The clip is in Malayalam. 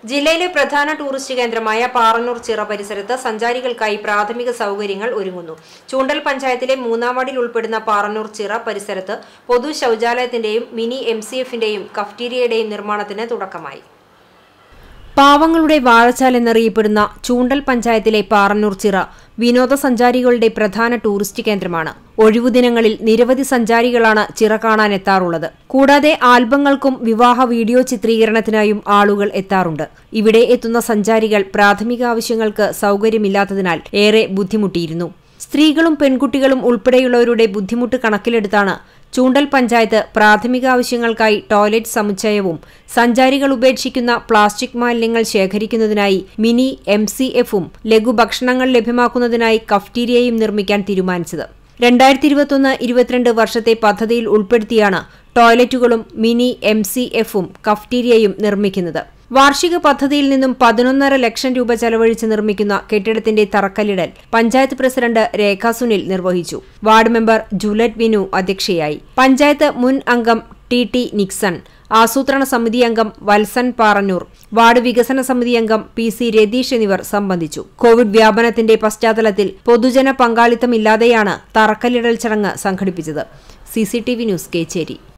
ജില്ലയിലെ പ്രധാന ടൂറിസ്റ്റ് കേന്ദ്രമായ പാറന്നൂർ ചിറ പരിസരത്ത് സഞ്ചാരികൾക്കായി പ്രാഥമിക സൗകര്യങ്ങൾ ഒരുങ്ങുന്നു ചൂണ്ടൽ പഞ്ചായത്തിലെ മൂന്നാം വാർഡിൽ ഉൾപ്പെടുന്ന പാറന്നൂർ ചിറ പരിസരത്ത് പൊതു ശൌചാലയത്തിന്റെയും മിനി എം സി എഫിന്റെയും കഫ്റ്റീരിയയുടെയും നിർമ്മാണത്തിന് തുടക്കമായി പാവങ്ങളുടെ വാഴച്ചാൽ എന്നറിയപ്പെടുന്ന ചൂണ്ടൽ പഞ്ചായത്തിലെ പാറന്നൂർ ചിറ വിനോദസഞ്ചാരികളുടെ പ്രധാന ടൂറിസ്റ്റ് കേന്ദ്രമാണ് ഒഴിവുദിനങ്ങളിൽ നിരവധി സഞ്ചാരികളാണ് ചിറ കാണാൻ എത്താറുള്ളത് കൂടാതെ ആൽബങ്ങൾക്കും വിവാഹ വീഡിയോ ചിത്രീകരണത്തിനായും ആളുകൾ എത്താറുണ്ട് ഇവിടെ എത്തുന്ന സഞ്ചാരികൾ പ്രാഥമിക ആവശ്യങ്ങൾക്ക് സൗകര്യമില്ലാത്തതിനാൽ ഏറെ ബുദ്ധിമുട്ടിയിരുന്നു സ്ത്രീകളും പെൺകുട്ടികളും ഉൾപ്പെടെയുള്ളവരുടെ ബുദ്ധിമുട്ട് കണക്കിലെടുത്താണ് ചൂണ്ടൽ പഞ്ചായത്ത് പ്രാഥമിക ആവശ്യങ്ങൾക്കായി ടോയ്ലറ്റ് സമുച്ചയവും സഞ്ചാരികൾ ഉപേക്ഷിക്കുന്ന പ്ലാസ്റ്റിക് മാലിന്യങ്ങൾ ശേഖരിക്കുന്നതിനായി മിനി എം സി എഫും ലഘുഭക്ഷണങ്ങൾ ലഭ്യമാക്കുന്നതിനായി കഫ്റ്റീരിയയും നിർമ്മിക്കാൻ തീരുമാനിച്ചത് രണ്ടായിരത്തി ഇരുപത്തൊന്ന് ഇരുപത്തിരണ്ട് വർഷത്തെ പദ്ധതിയിൽ ഉൾപ്പെടുത്തിയാണ് ടോയ്ലറ്റുകളും മിനി എം സി എഫും കഫ്റ്റീരിയയും നിർമ്മിക്കുന്നത് വാർഷിക പദ്ധതിയിൽ നിന്നും പതിനൊന്നര ലക്ഷം രൂപ ചെലവഴിച്ച് നിർമ്മിക്കുന്ന കെട്ടിടത്തിന്റെ തറക്കല്ലിടൽ പഞ്ചായത്ത് പ്രസിഡന്റ് രേഖ സുനിൽ നിർവഹിച്ചു വാർഡ് മെമ്പർ ജുലറ്റ് വിനു അധ്യക്ഷയായി പഞ്ചായത്ത് മുൻ അംഗം ടി ടി നിക്സൺ ആസൂത്രണ സമിതി അംഗം വത്സൻ പാറന്നൂർ വാർഡ് വികസന സമിതി അംഗം പി സി രതീഷ് എന്നിവർ സംബന്ധിച്ചു കോവിഡ് വ്യാപനത്തിന്റെ പശ്ചാത്തലത്തിൽ പൊതുജന പങ്കാളിത്തമില്ലാതെയാണ് തറക്കല്ലിടൽ ചടങ്ങ് സംഘടിപ്പിച്ചത് സിസിടിവി ന്യൂസ് കേച്ചേരി